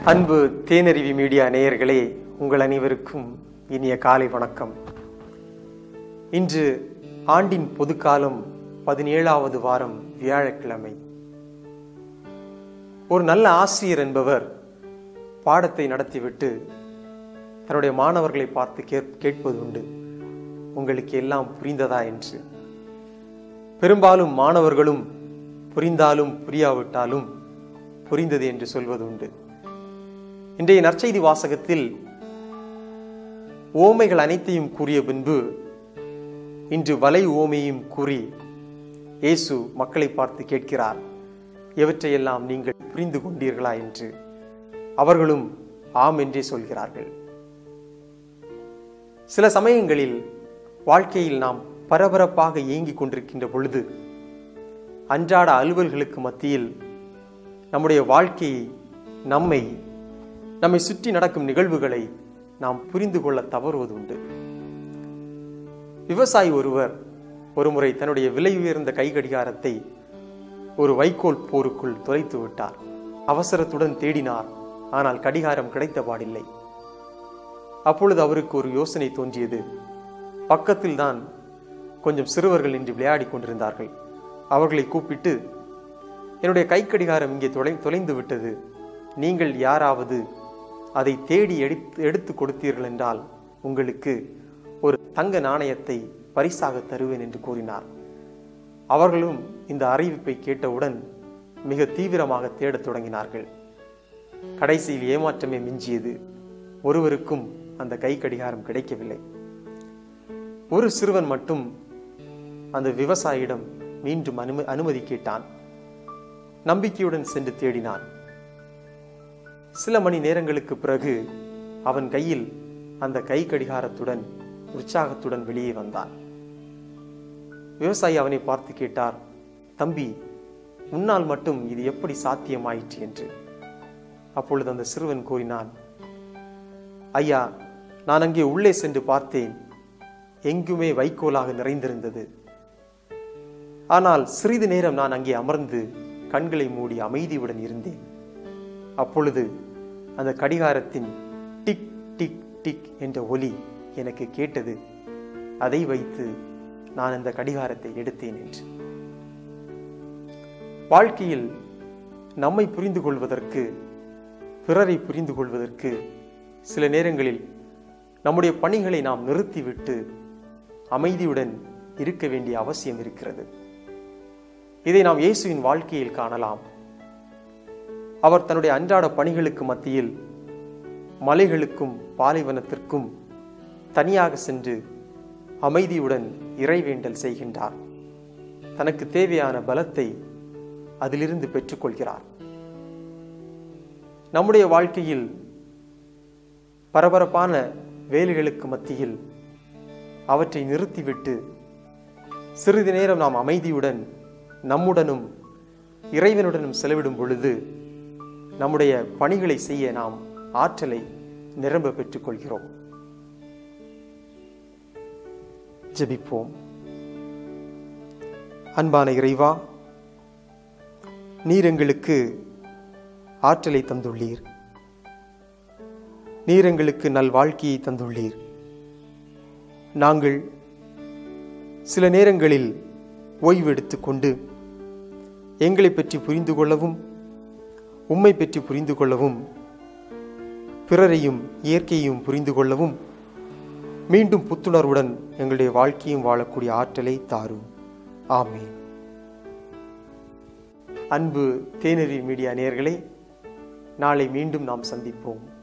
அன்பு தேனருவி மீடியா நேயர்களே உங்கள் அனைவருக்கும் இனிய காலை வணக்கம் இன்று ஆண்டின் பொதுக்காலம் பதினேழாவது வாரம் வியாழக்கிழமை ஒரு நல்ல ஆசிரியர் என்பவர் பாடத்தை நடத்திவிட்டு தன்னுடைய மாணவர்களை பார்த்து கேட் கேட்பது உண்டு உங்களுக்கு எல்லாம் புரிந்ததா என்று பெரும்பாலும் மாணவர்களும் புரிந்தாலும் புரியாவிட்டாலும் புரிந்தது என்று சொல்வது உண்டு இன்றைய நற்செய்தி வாசகத்தில் ஓமைகள் அனைத்தையும் கூறிய பின்பு இன்று வலை ஓமையும் கூறி இயேசு மக்களை பார்த்து கேட்கிறார் எவற்றையெல்லாம் நீங்கள் புரிந்து கொண்டீர்களா என்று அவர்களும் ஆம் என்றே சொல்கிறார்கள் சில சமயங்களில் வாழ்க்கையில் நாம் பரபரப்பாக இயங்கிக் கொண்டிருக்கின்ற பொழுது அன்றாட அலுவல்களுக்கு மத்தியில் நம்முடைய வாழ்க்கையை நம்மை நம்மை சுற்றி நடக்கும் நிகழ்வுகளை நாம் புரிந்து கொள்ள தவறுவது உண்டு விவசாயி ஒருவர் ஒருமுறை தன்னுடைய விலை உயர்ந்த கை கடிகாரத்தை ஒரு வைக்கோல் போருக்குள் தொலைத்து விட்டார் அவசரத்துடன் தேடினார் ஆனால் கடிகாரம் கிடைத்த பாடில்லை அப்பொழுது அவருக்கு ஒரு யோசனை தோன்றியது பக்கத்தில் தான் கொஞ்சம் சிறுவர்கள் நின்று விளையாடி கொண்டிருந்தார்கள் அவர்களை கூப்பிட்டு என்னுடைய கை கடிகாரம் இங்கே தொலை தொலைந்து விட்டது நீங்கள் யாராவது அதை தேடி எடுத்து எடுத்து கொடுத்தீர்கள் என்றால் உங்களுக்கு ஒரு தங்க நாணயத்தை பரிசாக தருவேன் என்று கூறினார் அவர்களும் இந்த அறிவிப்பை கேட்டவுடன் மிக தீவிரமாக தேடத் தொடங்கினார்கள் கடைசியில் ஏமாற்றமே மிஞ்சியது ஒருவருக்கும் அந்த கை கடிகாரம் கிடைக்கவில்லை ஒரு சிறுவன் மட்டும் அந்த விவசாயியிடம் மீண்டும் அனும அனுமதி கேட்டான் நம்பிக்கையுடன் சென்று தேடினான் சில மணி நேரங்களுக்கு பிறகு அவன் கையில் அந்த கை கடிகாரத்துடன் உற்சாகத்துடன் வெளியே வந்தான் விவசாயி அவனை பார்த்து கேட்டார் தம்பி உன்னால் மட்டும் இது எப்படி சாத்தியமாயிற்று என்று அப்பொழுது அந்த சிறுவன் கூறினான் ஐயா நான் அங்கே உள்ளே சென்று பார்த்தேன் எங்குமே வைக்கோலாக நிறைந்திருந்தது ஆனால் சிறிது நேரம் நான் அங்கே அமர்ந்து கண்களை மூடி அமைதியுடன் இருந்தேன் அப்பொழுது அந்த கடிகாரத்தின் டிக் டிக் டிக் என்ற ஒலி எனக்கு கேட்டது அதை வைத்து நான் அந்த கடிகாரத்தை எடுத்தேன் என்று வாழ்க்கையில் நம்மை புரிந்து கொள்வதற்கு பிறரை புரிந்து கொள்வதற்கு சில நேரங்களில் நம்முடைய பணிகளை நாம் நிறுத்திவிட்டு அமைதியுடன் இருக்க வேண்டிய அவசியம் இருக்கிறது இதை நாம் இயேசுவின் வாழ்க்கையில் காணலாம் அவர் தன்னுடைய அன்றாட பணிகளுக்கு மத்தியில் மலைகளுக்கும் பாலைவனத்திற்கும் தனியாக சென்று அமைதியுடன் இறைவேண்டல் செய்கின்றார் தனக்கு தேவையான பலத்தை அதிலிருந்து பெற்றுக்கொள்கிறார் நம்முடைய வாழ்க்கையில் பரபரப்பான வேலைகளுக்கு மத்தியில் அவற்றை நிறுத்திவிட்டு சிறிது நேரம் நாம் அமைதியுடன் நம்முடனும் இறைவனுடனும் செலவிடும் பொழுது நம்முடைய பணிகளை செய்ய நாம் ஆற்றலை நிரம்ப பெற்றுக் கொள்கிறோம் ஜெபிப்போம் அன்பான இறைவா நீர் எங்களுக்கு ஆற்றலை தந்துள்ளீர் நீர் எங்களுக்கு நல் வாழ்க்கையை தந்துள்ளீர் நாங்கள் சில நேரங்களில் ஓய்வு எடுத்துக்கொண்டு எங்களை பற்றி புரிந்து கொள்ளவும் உம்மை பற்றி புரிந்து கொள்ளவும் பிறரையும் இயற்கையையும் புரிந்து கொள்ளவும் மீண்டும் புத்துணர்வுடன் எங்களுடைய வாழ்க்கையும் வாழக்கூடிய ஆற்றலை தாரும் ஆமேன் அன்பு தேனறி மீடியா நேயர்களே நாளை மீண்டும் நாம் சந்திப்போம்